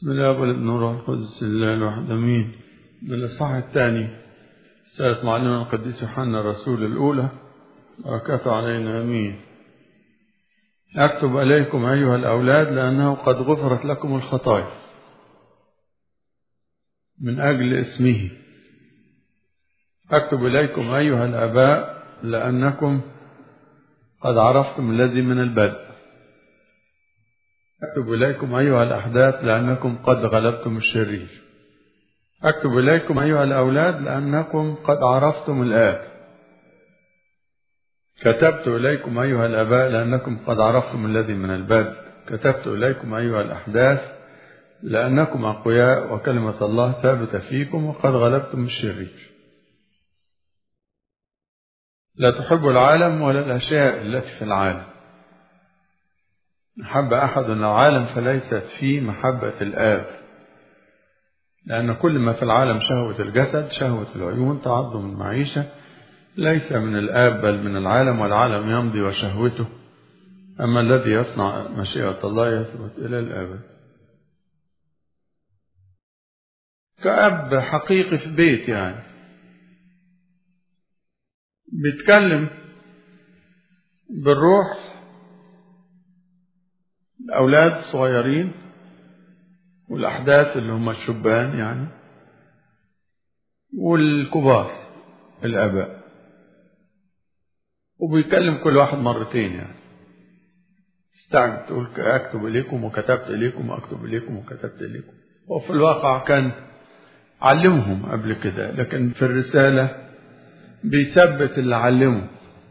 بسم الله والابن والروح القدس الله الواحد امين من الاصحاح الثاني سيرة معلمنا القديس يوحنا الرسول الاولى بركاته علينا امين اكتب اليكم ايها الاولاد لانه قد غفرت لكم الخطايا من اجل اسمه اكتب اليكم ايها الاباء لانكم قد عرفتم الذي من البدء أكتب إليكم أيها الأحداث لأنكم قد غلبتم الشرير أكتب إليكم أيها الأولاد لأنكم قد عرفتم الآب كتبت إليكم أيها الآباء لأنكم قد عرفتم الذي من البدء كتبت إليكم أيها الأحداث لأنكم أقوياء وكلمة الله ثابتة فيكم وقد غلبتم الشرير لا تحبوا العالم ولا الأشياء التي في العالم أحب أحد العالم فليست فيه محبة الآب لأن كل ما في العالم شهوة الجسد شهوة العيون تعظم المعيشة ليس من الآب بل من العالم والعالم يمضي وشهوته أما الذي يصنع مشيئة الله يثبت إلى الأبد كأب حقيقي في بيت يعني بيتكلم بالروح الأولاد الصغيرين والأحداث اللي هم الشبان يعني والكبار الآباء وبيكلم كل واحد مرتين يعني استعجل تقول أكتب إليكم وكتبت إليكم وأكتب إليكم وكتبت إليكم وفي الواقع كان علمهم قبل كده لكن في الرسالة بيثبت اللي علمه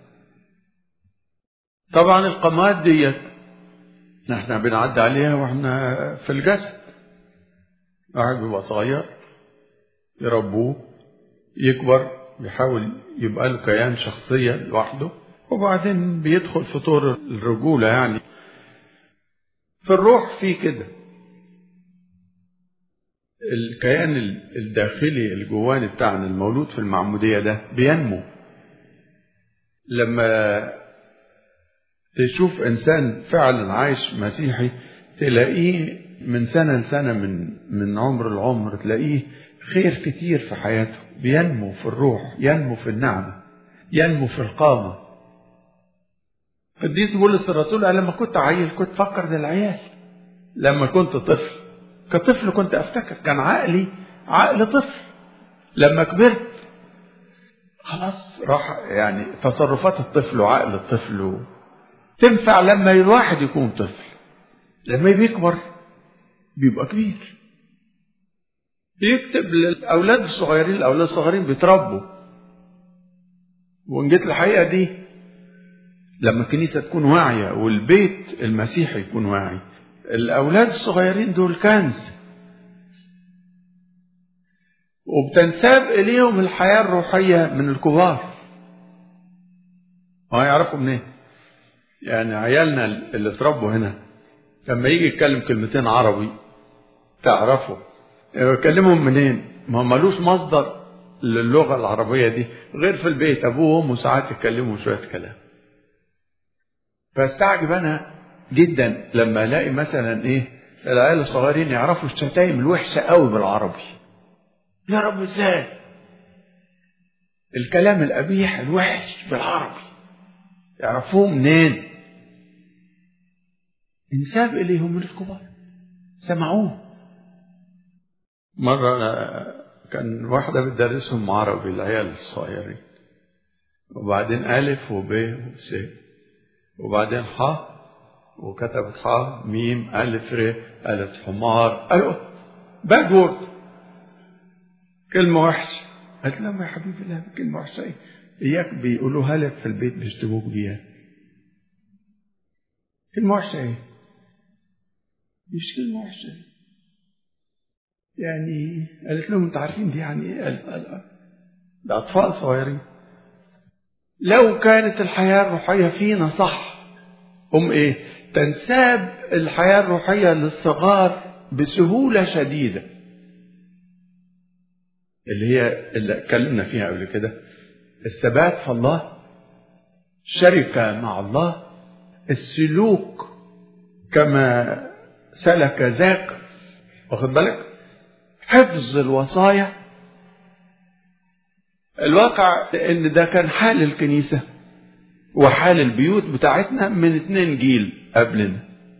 طبعا القامات ديت احنا بنعدي عليها واحنا في الجسد واحد بيبقى صغير يربوه يكبر بيحاول يبقى له كيان شخصية لوحده وبعدين بيدخل في طور الرجولة يعني في الروح في كده الكيان الداخلي الجواني بتاعنا المولود في المعمودية ده بينمو لما تشوف إنسان فعلا عايش مسيحي تلاقيه من سنة لسنة من من عمر العمر تلاقيه خير كتير في حياته بينمو في الروح ينمو في النعمة ينمو في القامة قديس بولس الرسول قال لما كنت عيل كنت فكر زي العيال لما كنت طفل كطفل كنت افتكر كان عقلي عقل طفل لما كبرت خلاص راح يعني تصرفات الطفل وعقل الطفل تنفع لما الواحد يكون طفل لما بيكبر بيبقى كبير بيكتب للأولاد الصغيرين الأولاد الصغيرين بيتربوا وإن جيت الحقيقة دي لما الكنيسة تكون واعية والبيت المسيحي يكون واعي الأولاد الصغيرين دول كنز وبتنساب إليهم الحياة الروحية من الكبار ما يعرفوا منين يعني عيالنا اللي اتربوا هنا لما يجي يتكلم كلمتين عربي تعرفوا يكلمهم منين ما ملوش مصدر للغة العربية دي غير في البيت أبوه وأمه ساعات يتكلموا شوية كلام فاستعجب أنا جدا لما الاقي مثلا ايه العيال الصغيرين يعرفوا الشتايم الوحشه قوي بالعربي يا رب ازاي الكلام القبيح الوحش بالعربي يعرفوه منين انساب اليهم من الكبار سمعوه مرة كان واحدة بتدرسهم عربي العيال الصغيرين وبعدين ألف وب وس وبعدين ح وكتبت ح ميم ألف ر قالت حمار أيوه باد وورد كلمة وحشة قالت لها يا حبيبي لا كلمة وحشة إيه إياك بيقولوها لك في البيت بيشتموك بيها كلمة وحشة إيه مش كلمة وحشة يعني قالت لهم أنتوا عارفين دي يعني إيه قالت لا ده أطفال صغيرين لو كانت الحياة الروحية فينا صح هم إيه تنساب الحياة الروحية للصغار بسهولة شديدة اللي هي اللي اتكلمنا فيها قبل كده الثبات في الله شركة مع الله السلوك كما سلك ذاك واخد بالك حفظ الوصايا الواقع ان ده كان حال الكنيسة وحال البيوت بتاعتنا من اتنين جيل قبلنا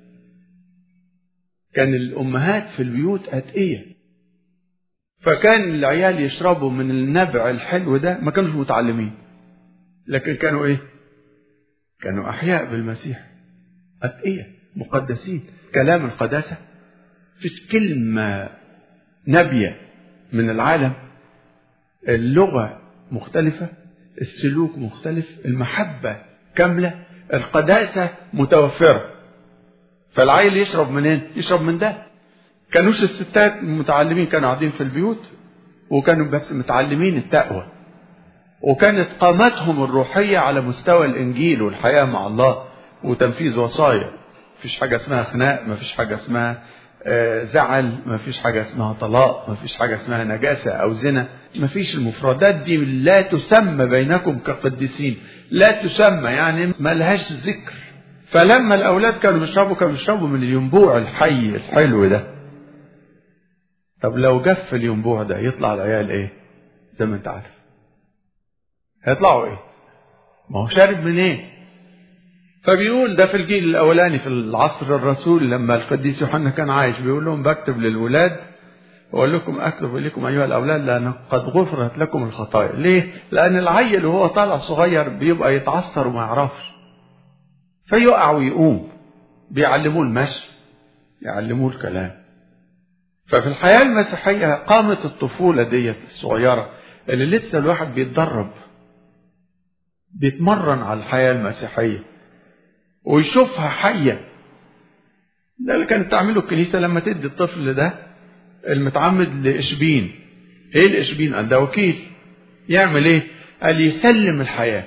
كان الأمهات في البيوت أتقية فكان العيال يشربوا من النبع الحلو ده ما كانوش متعلمين لكن كانوا ايه كانوا أحياء بالمسيح أتقية مقدسين كلام القداسة فيش كلمة نبية من العالم اللغة مختلفة السلوك مختلف المحبة كاملة القداسة متوفرة فالعيل يشرب منين يشرب من ده كانوش الستات متعلمين كانوا قاعدين في البيوت وكانوا بس متعلمين التقوى وكانت قامتهم الروحية على مستوى الإنجيل والحياة مع الله وتنفيذ وصايا مفيش حاجة اسمها خناق مفيش حاجة اسمها زعل مفيش حاجة اسمها طلاق مفيش حاجة اسمها نجاسة أو زنا مفيش المفردات دي لا تسمى بينكم كقديسين لا تسمى يعني ما لهاش ذكر فلما الأولاد كانوا بيشربوا كانوا بيشربوا من الينبوع الحي الحلو ده طب لو جف الينبوع ده يطلع العيال ايه زي ما انت عارف هيطلعوا ايه ما هو شارب من ايه فبيقول ده في الجيل الاولاني في العصر الرسول لما القديس يوحنا كان عايش بيقول لهم بكتب للولاد واقول لكم اكتب اليكم ايها الاولاد لان قد غفرت لكم الخطايا ليه لان العيل وهو طالع صغير بيبقى يتعثر وما يعرفش فيقع ويقوم بيعلموه المشي يعلموه الكلام ففي الحياة المسيحية قامت الطفولة ديت الصغيرة اللي لسه الواحد بيتدرب بيتمرن على الحياة المسيحية ويشوفها حية ده اللي كانت تعمله الكنيسة لما تدي الطفل ده المتعمد لإشبين ايه الإشبين قال ده وكيل يعمل ايه قال يسلم الحياة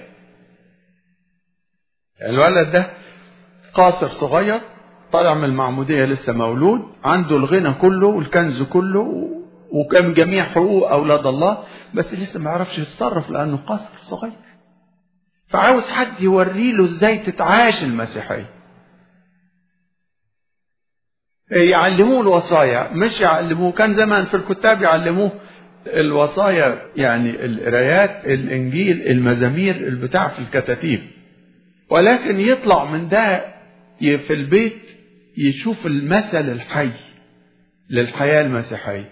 الولد ده قاصر صغير طالع من المعمودية لسه مولود عنده الغنى كله والكنز كله وكان جميع حقوق أولاد الله بس لسه ما يعرفش يتصرف لأنه قاصر صغير فعاوز حد يوري له ازاي تتعاش المسيحية يعلموه الوصايا مش يعلموه كان زمان في الكتاب يعلموه الوصايا يعني القرايات الانجيل المزامير البتاع في الكتاتيب ولكن يطلع من ده في البيت يشوف المثل الحي للحياة المسيحية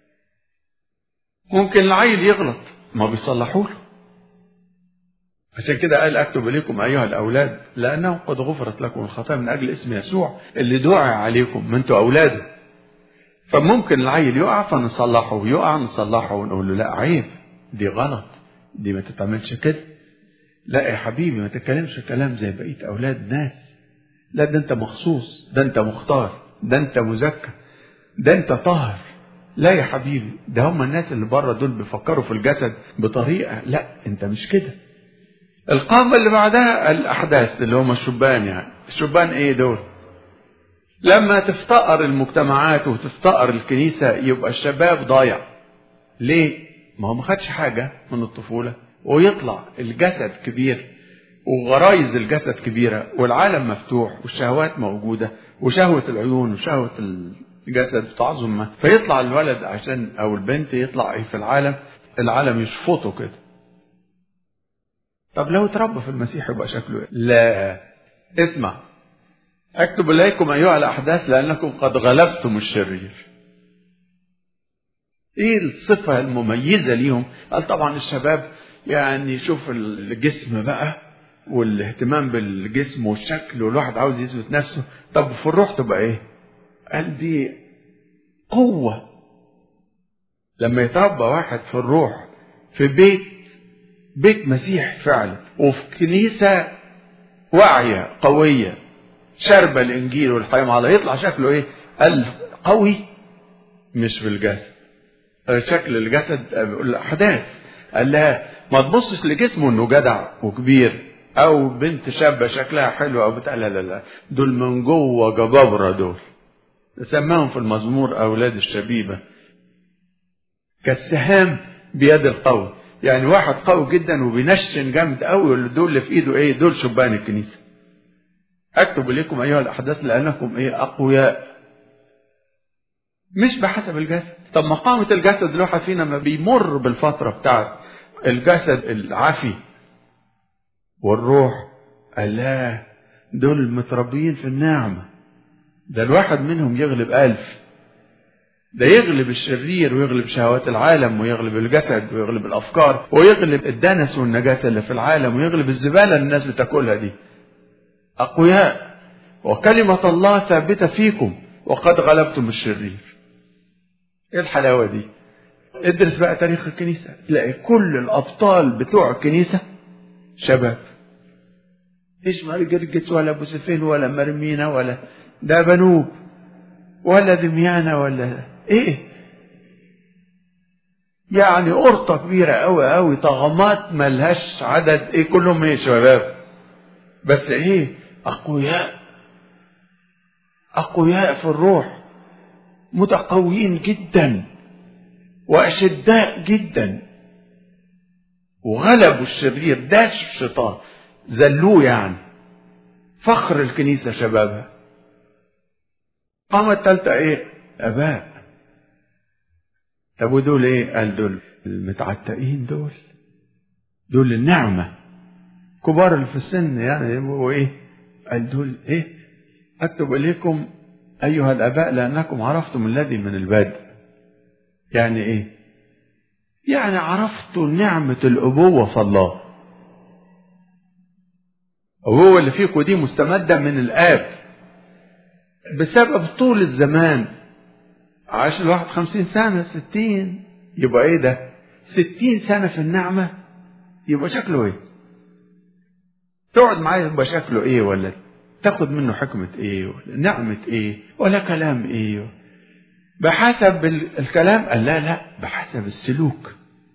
ممكن العيل يغلط ما بيصلحوا له عشان كده قال اكتب اليكم ايها الاولاد لانه قد غفرت لكم الخطايا من اجل اسم يسوع اللي دعي عليكم ما انتوا اولاده فممكن العيل يقع فنصلحه يقع نصلحه ونقول له لا عيب دي غلط دي ما تتعملش كده لا يا حبيبي ما تتكلمش كلام زي بقيه اولاد ناس لا ده انت مخصوص ده انت مختار ده انت مزكى ده انت طاهر لا يا حبيبي ده هم الناس اللي بره دول بيفكروا في الجسد بطريقه لا انت مش كده القامة اللي بعدها الأحداث اللي هم الشبان يعني الشبان إيه دول لما تفتقر المجتمعات وتفتقر الكنيسة يبقى الشباب ضايع ليه ما هو ما خدش حاجة من الطفولة ويطلع الجسد كبير وغرايز الجسد كبيرة والعالم مفتوح والشهوات موجودة وشهوة العيون وشهوة الجسد بتعظم فيطلع الولد عشان أو البنت يطلع إيه في العالم العالم يشفطه كده طب لو اتربى في المسيح يبقى شكله ايه؟ لا اسمع اكتب اليكم ايها الاحداث لانكم قد غلبتم الشرير ايه الصفه المميزه ليهم قال طبعا الشباب يعني شوف الجسم بقى والاهتمام بالجسم والشكل والواحد عاوز يثبت نفسه طب في الروح تبقى ايه قال دي قوه لما يتربى واحد في الروح في بيت بيت مسيح فعلا وفي كنيسة واعية قوية شاربة الإنجيل والحياة مع الله يطلع شكله إيه؟ قال قوي مش في الجسد شكل الجسد الأحداث قال لها ما تبصش لجسمه إنه جدع وكبير أو بنت شابة شكلها حلو أو بتاع لا لا لا دول من جوه جبابرة دول سماهم في المزمور أولاد الشبيبة كالسهام بيد القوي يعني واحد قوي جدا وبينشن جامد قوي دول اللي في ايده ايه دول شبان الكنيسه اكتب اليكم ايها الاحداث لانكم ايه اقوياء مش بحسب الجسد طب ما قامة الجسد الواحد فينا ما بيمر بالفترة بتاعت الجسد العافي والروح ألا دول متربيين في النعمة ده الواحد منهم يغلب ألف ده يغلب الشرير ويغلب شهوات العالم ويغلب الجسد ويغلب الأفكار ويغلب الدنس والنجاسة اللي في العالم ويغلب الزبالة اللي الناس بتاكلها دي أقوياء وكلمة الله ثابتة فيكم وقد غلبتم الشرير ايه الحلاوة دي ادرس بقى تاريخ الكنيسة تلاقي كل الأبطال بتوع الكنيسة شباب مش جرجس ولا ابو سفين ولا مرمينا ولا ده بنوب ولا دميانة ولا ايه يعني قرطة كبيرة قوي قوي طغمات ملهاش عدد ايه كلهم ايه شباب بس ايه اقوياء اقوياء في الروح متقويين جدا واشداء جدا وغلبوا الشرير داس الشيطان زلوه يعني فخر الكنيسة شبابها قامة التالتة ايه اباء طب ودول ايه قال دول المتعتقين دول دول النعمة كبار اللي في السن يعني يبقوا ايه قال دول ايه اكتب اليكم ايها الاباء لانكم عرفتم الذي من البدء يعني ايه يعني عرفتوا نعمة الابوة في الله الابوة اللي فيكم دي مستمدة من الاب بسبب طول الزمان عاش الواحد خمسين سنة ستين يبقى ايه ده ستين سنة في النعمة يبقى شكله ايه تقعد معاه يبقى شكله ايه ولا تاخد منه حكمة ايه ولا نعمة ايه ولا كلام ايه بحسب الكلام قال لا لا بحسب السلوك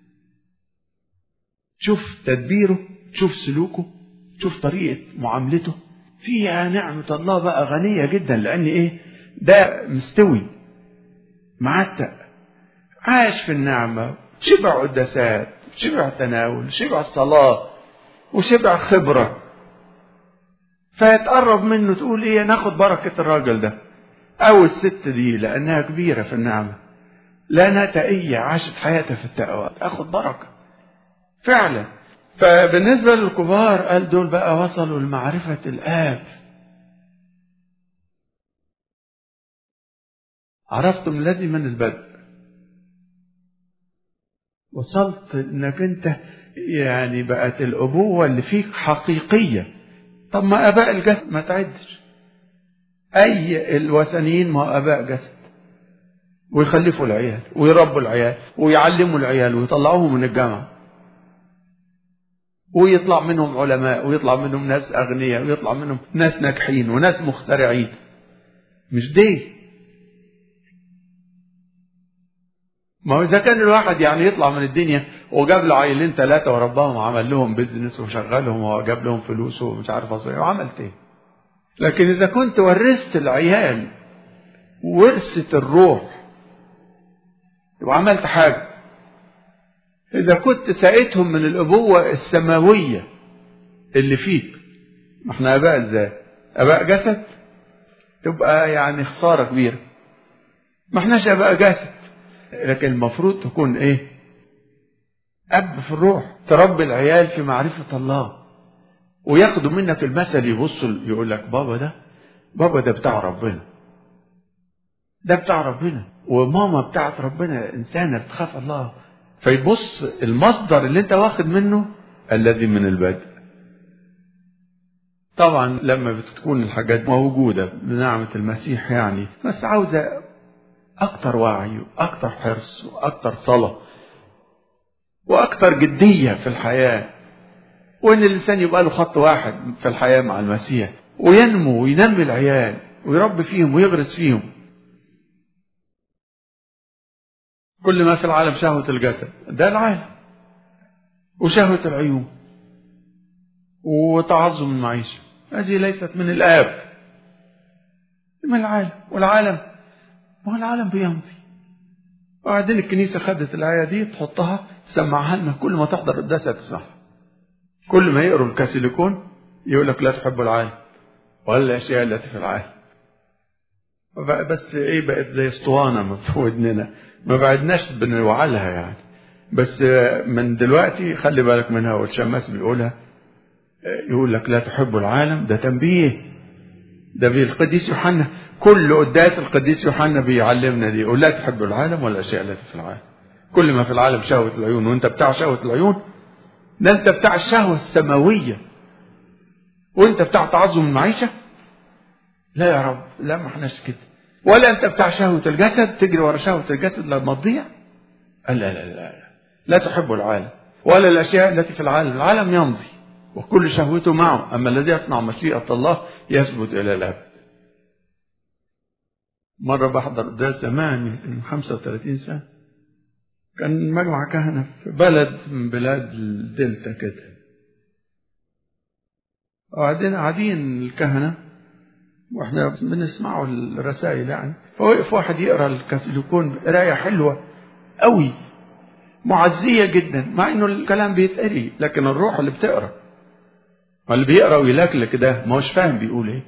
شوف تدبيره شوف سلوكه شوف طريقة معاملته فيها نعمة الله بقى غنية جدا لأن إيه ده مستوي معتق عاش في النعمة شبع قداسات شبع تناول شبع صلاة وشبع خبرة فيتقرب منه تقول ايه ناخد بركة الراجل ده او الست دي لانها كبيرة في النعمة لانها تقية عاشت حياتها في التقوى تاخد بركة فعلا فبالنسبة للكبار قال دول بقى وصلوا لمعرفة الآب عرفتم الذي من البدء وصلت انك انت يعني بقت الابوه اللي فيك حقيقيه طب ما اباء الجسد ما تعدش اي الوثنيين ما اباء جسد ويخلفوا العيال ويربوا العيال ويعلموا العيال ويطلعوهم من الجامعه ويطلع منهم علماء ويطلع منهم ناس اغنياء ويطلع منهم ناس ناجحين وناس مخترعين مش دي ما هو إذا كان الواحد يعني يطلع من الدنيا وجاب له عيلين ثلاثة ورباهم وعمل لهم بيزنس وشغلهم وجاب لهم فلوس ومش عارف اصل وعملت ايه؟ لكن إذا كنت ورثت العيال ورثة الروح يبقى عملت حاجة إذا كنت سقيتهم من الأبوة السماوية اللي فيك ما احنا آباء ازاي؟ آباء جسد تبقى يعني خسارة كبيرة ما احناش آباء جسد لكن المفروض تكون ايه اب في الروح تربي العيال في معرفة الله وياخدوا منك المثل يبصوا يقول لك بابا ده بابا ده بتاع ربنا ده بتاع ربنا وماما بتاعت ربنا انسانه بتخاف الله فيبص المصدر اللي انت واخد منه الذي من البدء طبعا لما بتكون الحاجات موجودة بنعمة المسيح يعني بس عاوزة أكتر وعي وأكتر حرص وأكتر صلاة وأكتر جدية في الحياة وإن الإنسان يبقى له خط واحد في الحياة مع المسيح وينمو وينمي العيال ويربي فيهم ويغرس فيهم كل ما في العالم شهوة الجسد ده العالم وشهوة العيون وتعظم المعيشة هذه ليست من الآب من العالم والعالم ما هو العالم بيمضي وبعدين الكنيسة خدت الآية دي تحطها تسمعها لنا كل ما تحضر القداسة تسمعها كل ما يقروا الكاثوليكون يقول لك لا تحب العالم ولا الأشياء التي في العالم بس ايه بقت زي اسطوانه في ودننا ما بعدناش بنوعلها يعني بس من دلوقتي خلي بالك منها والشماس بيقولها يقول لك لا تحب العالم ده تنبيه ده بالقديس يوحنا كل قداس القديس يوحنا بيعلمنا دي يقول لا تحب العالم والاشياء التي في العالم كل ما في العالم شهوة العيون وانت بتاع شهوة العيون ده انت بتاع الشهوة السماوية وانت بتاع تعظم المعيشة لا يا رب لا ما احناش كده ولا انت بتاع شهوة الجسد تجري ورا شهوة الجسد لما تضيع لا لا لا لا لا تحب العالم ولا الاشياء التي في العالم العالم يمضي وكل شهوته معه اما الذي يصنع مشيئة الله يثبت الى الابد مرة بحضر قداس زمان من 35 سنة كان مجمع كهنة في بلد من بلاد الدلتا كده وبعدين قاعدين الكهنة واحنا بنسمعوا الرسائل يعني فوقف واحد يقرا الكاثوليكون قرايه حلوه قوي معزيه جدا مع انه الكلام بيتقري لكن الروح اللي بتقرا اللي بيقرا ويلكلك ده ما هوش فاهم بيقول ايه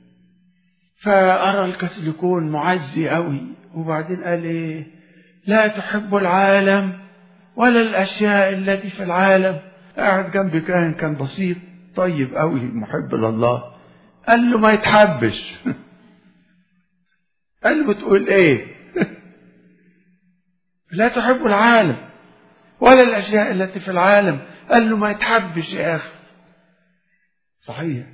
فقرا الكاثوليكون معزي قوي وبعدين قال ايه لا تحب العالم ولا الاشياء التي في العالم قاعد جنبي كاهن كان بسيط طيب قوي محب لله قال له ما يتحبش قال له بتقول ايه لا تحب العالم ولا الاشياء التي في العالم قال له ما يتحبش يا اخي صحيح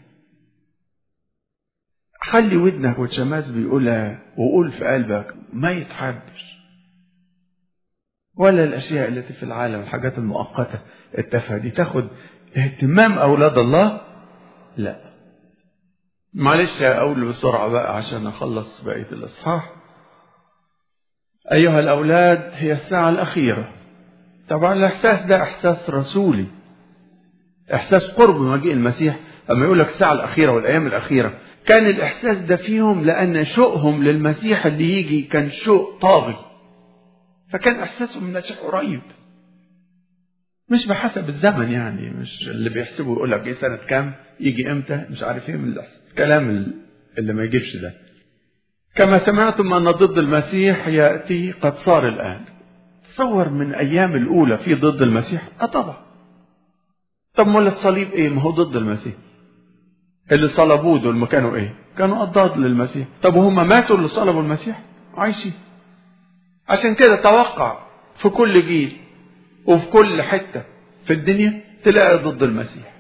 خلي ودنك وتشماس بيقولها وقول في قلبك ما يتحبش ولا الاشياء التي في العالم الحاجات المؤقته التافهه دي تاخد اهتمام اولاد الله لا معلش اقول بسرعه بقى عشان اخلص بقيه الاصحاح ايها الاولاد هي الساعه الاخيره طبعا الاحساس ده احساس رسولي احساس قرب مجيء المسيح اما يقول لك الساعه الاخيره والايام الاخيره كان الاحساس ده فيهم لان شوقهم للمسيح اللي يجي كان شوق طاغي فكان احساسهم المسيح قريب مش بحسب الزمن يعني مش اللي بيحسبوا يقول لك ايه سنه كام يجي امتى مش عارف ايه من الكلام اللي ما يجيبش ده كما سمعتم ان ضد المسيح ياتي قد صار الان تصور من ايام الاولى في ضد المسيح اه طبعا طب ما الصليب ايه ما هو ضد المسيح اللي صلبوه دول ما كانوا ايه كانوا اضداد للمسيح طب وهم ماتوا اللي صلبوا المسيح عايشين عشان كده توقع في كل جيل وفي كل حتة في الدنيا تلاقي ضد المسيح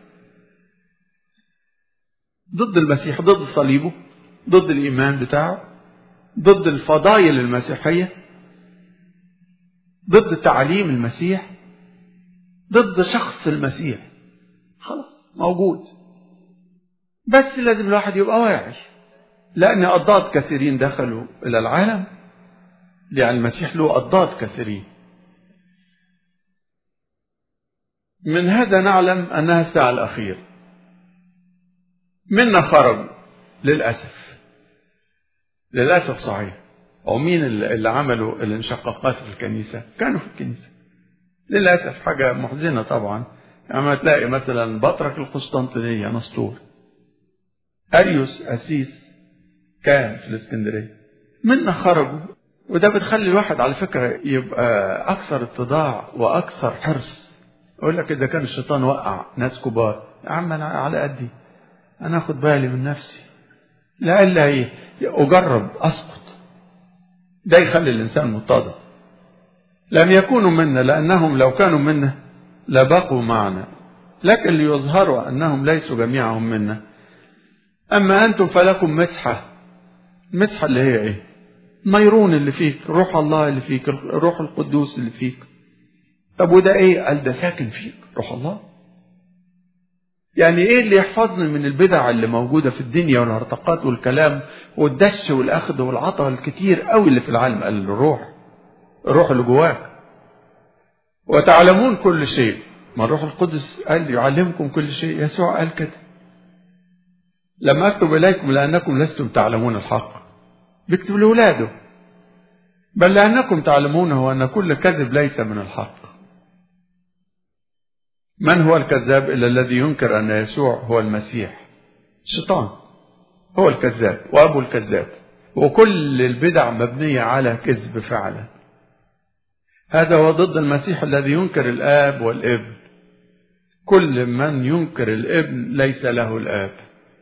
ضد المسيح ضد صليبه ضد الإيمان بتاعه ضد الفضائل المسيحية ضد تعليم المسيح ضد شخص المسيح خلاص موجود بس لازم الواحد يبقى واعي لأن أضداد كثيرين دخلوا إلى العالم يعني المسيح له أضداد كثيرين من هذا نعلم أنها الساعة الأخيرة منا خرجوا للأسف للأسف صحيح أو مين اللي عملوا الانشقاقات في الكنيسة كانوا في الكنيسة للأسف حاجة محزنة طبعا أما تلاقي مثلا بطرك القسطنطينية نسطور أريوس أسيس كان في الإسكندرية منا خرجوا وده بتخلي الواحد على فكرة يبقى أكثر اتضاع وأكثر حرص يقول لك إذا كان الشيطان وقع ناس كبار يا عم أنا على قدي أنا أخد بالي من نفسي لألا إيه أجرب أسقط ده يخلي الإنسان متضع لم يكونوا منا لأنهم لو كانوا منا لبقوا معنا لكن ليظهروا أنهم ليسوا جميعهم منا أما أنتم فلكم مسحة المسحة اللي هي إيه نيرون اللي فيك روح الله اللي فيك روح القدوس اللي فيك طب وده ايه قال ده ساكن فيك روح الله يعني ايه اللي يحفظني من البدع اللي موجودة في الدنيا والهرطقات والكلام والدش والاخذ والعطاء الكتير قوي اللي في العالم قال الروح الروح اللي جواك وتعلمون كل شيء ما الروح القدس قال يعلمكم كل شيء يسوع قال كده لما اكتب اليكم لانكم لستم تعلمون الحق بيكتب لاولاده بل لانكم تعلمونه ان كل كذب ليس من الحق من هو الكذاب الا الذي ينكر ان يسوع هو المسيح الشيطان هو الكذاب وابو الكذاب وكل البدع مبنية على كذب فعلا هذا هو ضد المسيح الذي ينكر الآب والابن كل من ينكر الابن ليس له الآب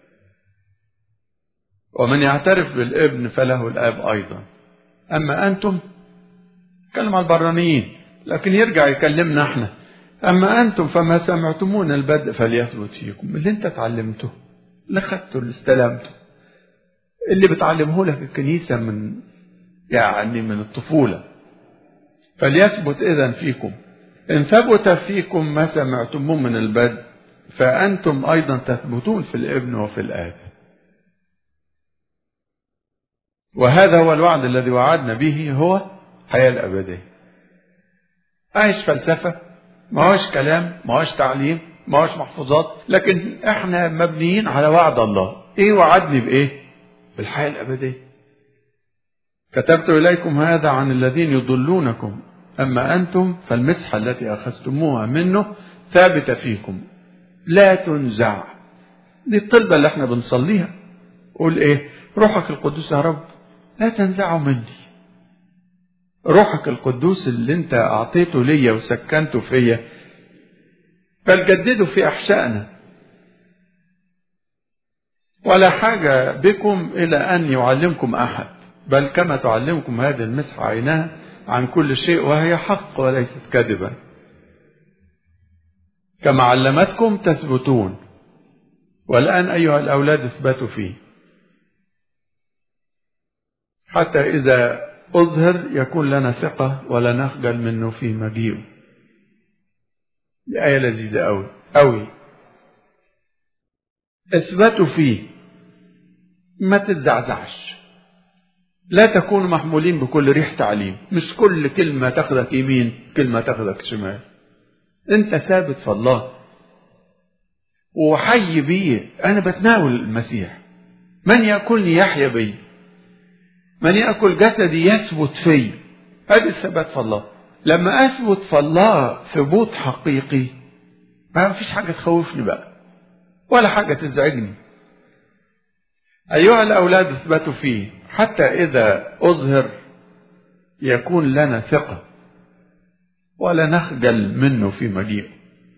ومن يعترف بالابن فله الآب أيضا أما أنتم كلم على البرانيين لكن يرجع يكلمنا احنا أما أنتم فما سمعتمون البدء فليثبت فيكم اللي انت اتعلمته اللي خدته اللي استلمته اللي بتعلمه لك الكنيسة من يعني من الطفولة فليثبت إذا فيكم إن ثبت فيكم ما سمعتموه من البدء فأنتم أيضا تثبتون في الابن وفي الآب وهذا هو الوعد الذي وعدنا به هو الحياة الأبدية عايش فلسفة ما هوش كلام ما هوش تعليم ما هوش محفوظات لكن احنا مبنيين على وعد الله ايه وعدني بايه بالحياة الأبدية كتبت إليكم هذا عن الذين يضلونكم أما أنتم فالمسحة التي أخذتموها منه ثابتة فيكم لا تنزع دي الطلبة اللي احنا بنصليها قول ايه روحك القدوس يا رب لا تنزعه مني روحك القدوس اللي انت اعطيته ليا وسكنته فيا بل جدده في احشائنا ولا حاجة بكم إلى أن يعلمكم أحد بل كما تعلمكم هذه المسحة عينها عن كل شيء وهي حق وليست كذبا كما علمتكم تثبتون والآن أيها الأولاد اثبتوا فيه حتى إذا أظهر يكون لنا ثقة ولا نخجل منه في مجيئه دي آية لذيذة أوي أوي اثبتوا فيه ما تتزعزعش لا تكونوا محمولين بكل ريح تعليم مش كل كلمة تاخدك يمين كلمة تاخدك شمال انت ثابت في الله وحي بيه انا بتناول المسيح من ياكلني يحيا بي من ياكل جسدي يثبت في ادي الثبات في الله لما اثبت في الله ثبوت حقيقي ما فيش حاجه تخوفني بقى ولا حاجه تزعجني ايها الاولاد اثبتوا فيه حتى اذا اظهر يكون لنا ثقه ولا نخجل منه في مجيئه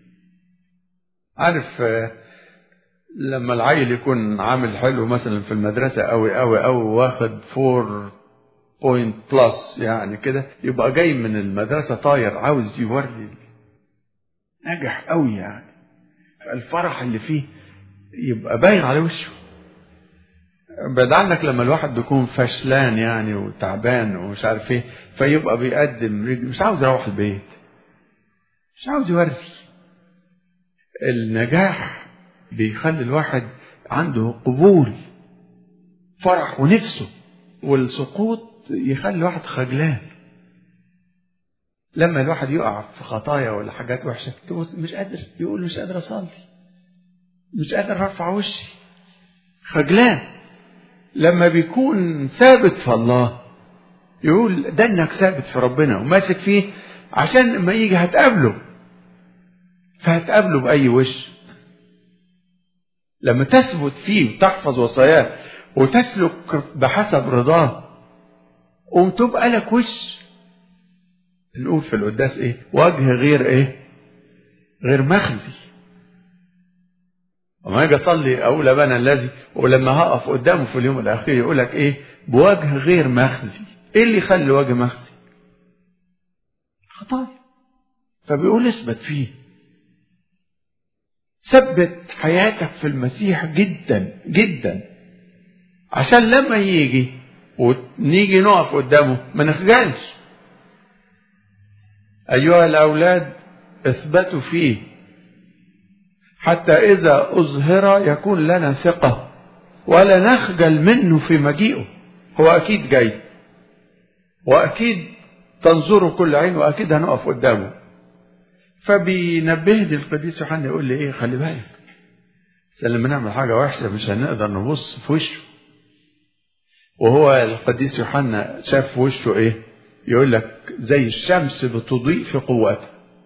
عارف لما العيل يكون عامل حلو مثلا في المدرسة أوي أوي أوي واخد فور بوينت بلس يعني كده يبقى جاي من المدرسة طاير عاوز يوري نجح أوي يعني الفرح اللي فيه يبقى باين على وشه بعد عنك لما الواحد بيكون فشلان يعني وتعبان ومش عارف ايه فيبقى بيقدم رجل مش عاوز يروح البيت مش عاوز يوري النجاح بيخلي الواحد عنده قبول فرح ونفسه والسقوط يخلي الواحد خجلان لما الواحد يقع في خطايا ولا حاجات وحشة مش قادر يقول مش قادر أصلي مش قادر أرفع وشي خجلان لما بيكون ثابت في الله يقول ده انك ثابت في ربنا وماسك فيه عشان لما يجي هتقابله فهتقابله بأي وش لما تثبت فيه وتحفظ وصاياه وتسلك بحسب رضاه قوم تبقى لك وش نقول في القداس ايه وجه غير ايه غير مخزي وما اجي اصلي اقول ابانا الذي ولما هقف قدامه في اليوم الاخير يقول لك ايه بوجه غير مخزي ايه اللي يخلي وجه مخزي خطايا فبيقول اثبت فيه ثبت حياتك في المسيح جدا جدا عشان لما يجي ونيجي نقف قدامه ما نخجلش أيها الأولاد اثبتوا فيه حتى إذا أظهر يكون لنا ثقة ولا نخجل منه في مجيئه هو أكيد جاي وأكيد تنظره كل عين وأكيد هنقف قدامه فبينبهني القديس يوحنا يقول لي ايه خلي بالك لما نعمل حاجة وحشة مش هنقدر نبص في وشه وهو القديس يوحنا شاف في وشه ايه يقول لك زي الشمس بتضيء في قوتها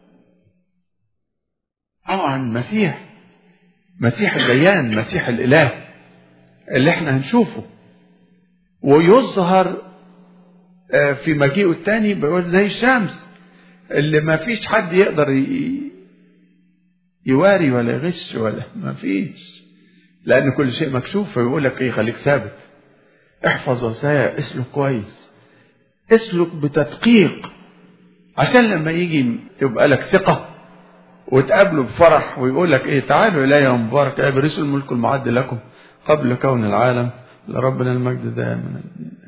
طبعا مسيح مسيح الديان مسيح الاله اللي احنا هنشوفه ويظهر في مجيئه التاني بيقول زي الشمس اللي ما فيش حد يقدر يواري ولا يغش ولا ما فيش لأن كل شيء مكشوف فيقول لك ايه خليك ثابت احفظ وصايا اسلك كويس اسلك بتدقيق عشان لما يجي تبقى لك ثقة وتقابله بفرح ويقول لك ايه تعالوا الي يا مبارك ابرسوا الملك المعد لكم قبل كون العالم لربنا المجد دائما